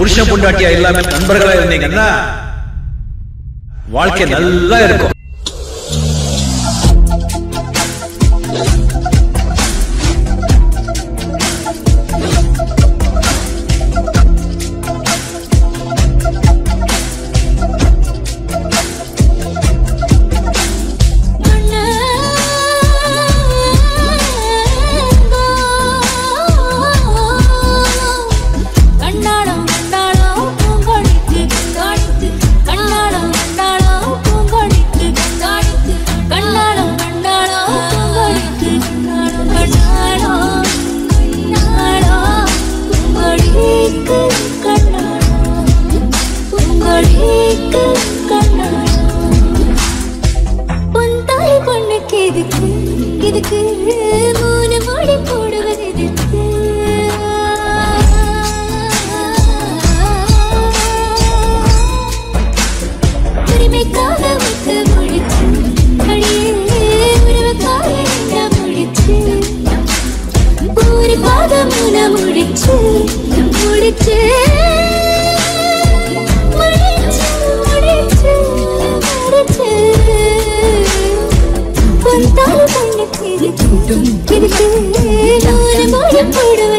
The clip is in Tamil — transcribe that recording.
புருஷன் பொண்டாட்டியா இல்லாம நண்பர்களா இருந்தீங்கன்னா வாழ்க்கை நல்லா இருக்கும் கண்ணாடம் கண்ணாடம் பூங்கொடித்து கண்காணித்து கண்ணாடம் கண்ணாடம் பூங்கொடித்து கண்காணித்து கண்ணாடம் கண்ணாடம் பூங்கொடித்து கண்ணாடம் கண்ணாடம் கண்ணாடம் பூங்கொடிக்கு கண்ணாடம் பூங்கொடிக்கு கண்ணாடம் பொந்தாய் பொண்ணுக்கு எதுக்கு இதுக்கு மூணு மொழி போடுவது எதுக்கு உரிமைக்காக முத்து முடிச்சு அடியே உறவுக்காக என்ன முடிச்சு ஊருக்காக முன முடிச்சு முடிச்சு முடிச்சு முடிச்சு முடிச்சு பொந்தாய் பொண்ணுக்கு இதுக்கு இதுக்கு மூணு மொழி போடுவது